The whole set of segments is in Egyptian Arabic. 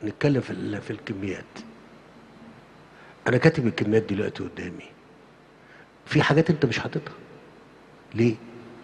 نتكلم في ال- في الكميات انا كاتب الكميات دلوقتي قدامي في حاجات انت مش حاططها ليه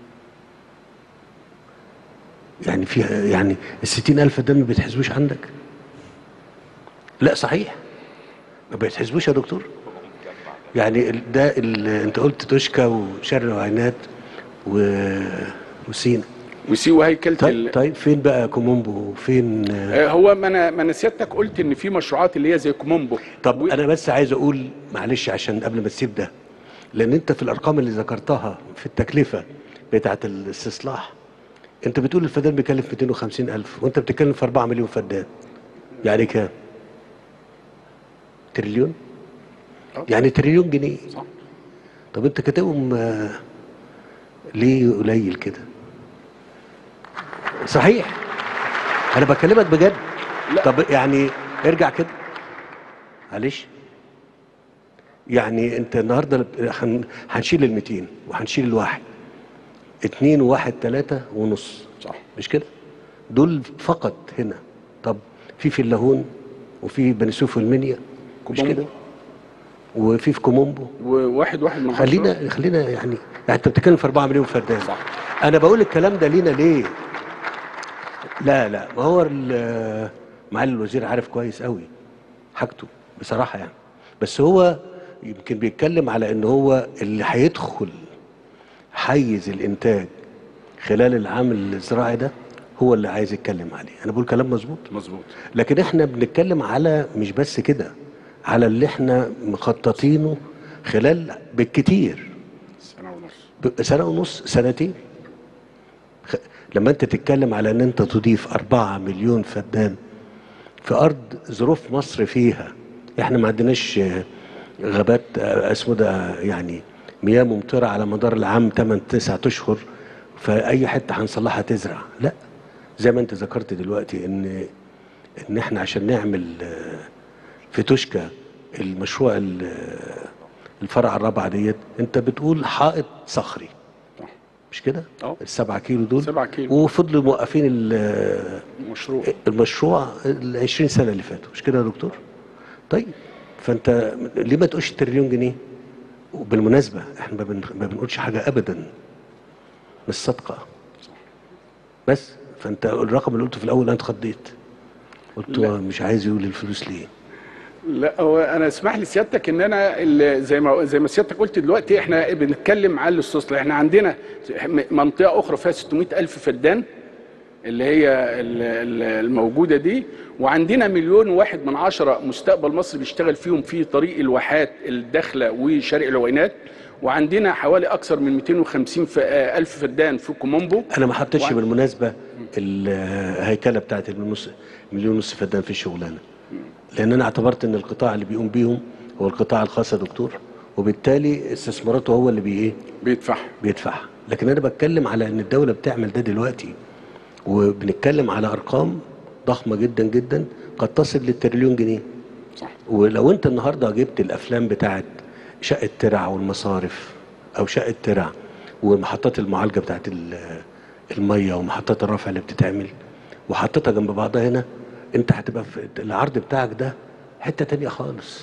يعني في يعني ال ألف ده ما بيتحسبوش عندك لا صحيح ما بيتحسبوش يا دكتور يعني ال- ده ال- انت قلت توشكا وشر وعينات و... وسينا وسي وهيكله طيب, ال... طيب فين بقى كومومبو فين آه، هو ما انا ما انا سيادتك قلت ان في مشروعات اللي هي زي كومومبو طب و- انا بس عايز اقول معلش عشان قبل ما تسيب ده لان انت في الارقام اللي ذكرتها في التكلفه بتاعه الاستصلاح انت بتقول الفدان بيكلف 250 الف وانت بتتكلم في 4 مليون فدان يعني كام تريليون آه. يعني تريليون جنيه صح. طب انت كاتبهم آه، ليه قليل كده صحيح انا بكلمك بجد لا. طب يعني ارجع كده معلش يعني انت النهارده هن- هنشيل ال 200 وهنشيل الواحد اتنين وواحد تلاتة ونص صح مش كده دول فقط هنا طب في في اللاهون وفي بني سويف والمنيا مش كومومبو. كده وفي في كومومبو وواحد واحد من عشرة. خلينا خلينا يعني يعني انت بتتكلم في 4 مليون فدان صح. انا بقول الكلام ده لينا ليه لا لا ما هو ال- معالي الوزير عارف كويس قوي حاجته بصراحه يعني بس هو يمكن بيتكلم على ان هو اللي هيدخل حيز الانتاج خلال العام الزراعي ده هو اللي عايز يتكلم عليه انا بقول كلام مظبوط مظبوط لكن احنا بنتكلم على مش بس كده على اللي احنا مخططينه خلال بالكتير سنه ونص ب- سنة ونص سنتين خ- لما انت تتكلم على ان انت تضيف أربعة مليون فدان في أرض ظروف مصر فيها احنا ما عندناش آه، غابات آه، اسمه ده يعني مياه ممطرة على مدار العام 8 9 أشهر فأي حتة هنصلحها تزرع لا زي ما انت ذكرت دلوقتي ان ان احنا عشان نعمل آه، في توشكا المشروع ال- آه، الفرع الرابعة ديت انت بتقول حائط صخري صح. مش كده؟ اه. السبعة كيلو دول سبعة كيلو. وفضلوا موقفين ال- مشروع المشروع ال 20 سنة اللي فاتوا مش كده يا دكتور؟ طيب فانت ليه ما تقولش تريليون جنيه؟ وبالمناسبة احنا ما, بن... ما بنقولش حاجة أبدا مش صادقة بس فانت الرقم اللي قلته في الأول أنا اتخضيت قلت لا. هو مش عايز يقول الفلوس ليه؟ لا هو انا اسمح لي سيادتك ان انا ال- زي ما زي ما سيادتك قلت دلوقتي احنا بنتكلم على الاستصلاح احنا عندنا منطقه اخرى فيها 600 الف فدان اللي هي ال- ال- الموجوده دي وعندنا مليون واحد من عشرة مستقبل مصر بيشتغل فيهم في طريق الواحات الداخله وشرق العوينات وعندنا حوالي اكثر من 250 ف- آه، الف فدان في كومومبو انا ما حطيتش وعن- بالمناسبه الهيكله بتاعت المليون مليون ونص فدان في الشغلانه لان انا اعتبرت ان القطاع اللي بيقوم بيهم هو القطاع الخاص يا دكتور وبالتالي استثماراته هو اللي بي ايه بيدفعها بيدفعها لكن انا بتكلم على ان الدوله بتعمل ده دلوقتي وبنتكلم على ارقام ضخمه جدا جدا قد تصل للتريليون جنيه صح ولو انت النهارده جبت الافلام بتاعت شقه ترع والمصارف او شقه ترع ومحطات المعالجه بتاعت ال- الميه ومحطات الرفع اللي بتتعمل وحطيتها جنب بعضها هنا انت هتبقى في العرض بتاعك ده حته تانية خالص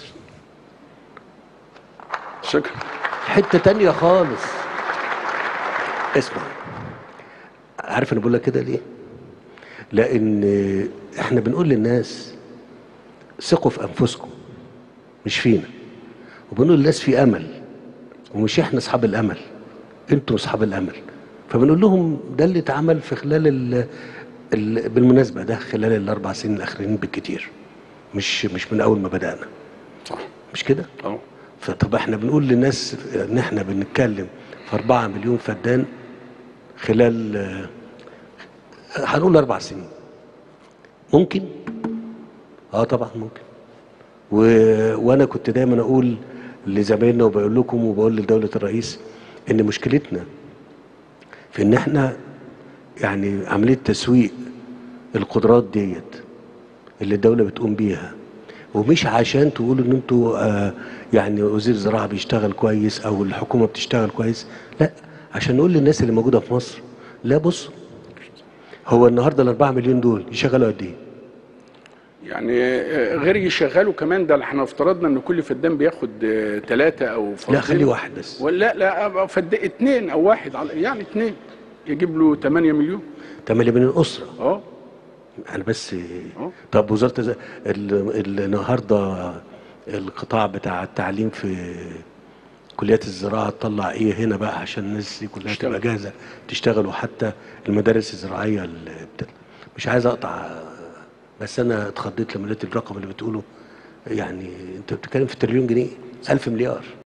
شكرا حته تانية خالص اسمع عارف انا بقول لك كده ليه لان احنا بنقول للناس ثقوا في انفسكم مش فينا وبنقول للناس في امل ومش احنا اصحاب الامل انتوا اصحاب الامل فبنقول لهم ده اللي اتعمل في خلال ال ال بالمناسبه ده خلال الاربع سنين الاخرين بالكتير مش مش من اول ما بدانا صح مش كده اه فطب احنا بنقول للناس ان احنا بنتكلم في 4 مليون فدان خلال آه، هنقول اربع سنين ممكن اه طبعا ممكن و... وانا كنت دايما اقول لزمايلنا وبقول لكم وبقول لدوله الرئيس ان مشكلتنا في ان احنا يعني عمليه تسويق القدرات ديت اللي الدوله بتقوم بيها ومش عشان تقولوا ان انتوا آه يعني وزير الزراعه بيشتغل كويس او الحكومه بتشتغل كويس لا عشان نقول للناس اللي موجوده في مصر لا بص هو النهارده ال 4 مليون دول يشغلوا قد ايه؟ يعني آه، غير يشغلوا كمان ده احنا افترضنا ان كل فدان بياخد ثلاثة او لا فردين. خليه واحد بس ولا لا أبقى فد اتنين او واحد على يعني اتنين يجيب له 8 مليون 8 مليون اسره اه انا بس اه طب وزاره الز- ال- النهارده القطاع بتاع التعليم في كليات الزراعه تطلع ايه هنا بقى عشان الناس دي كلها تشتغل. تبقى جاهزه تشتغل وحتى المدارس الزراعيه اللي بت- مش عايز اقطع بس انا اتخضيت لما لقيت الرقم اللي بتقوله يعني انت بتتكلم في تريليون جنيه 1000 مليار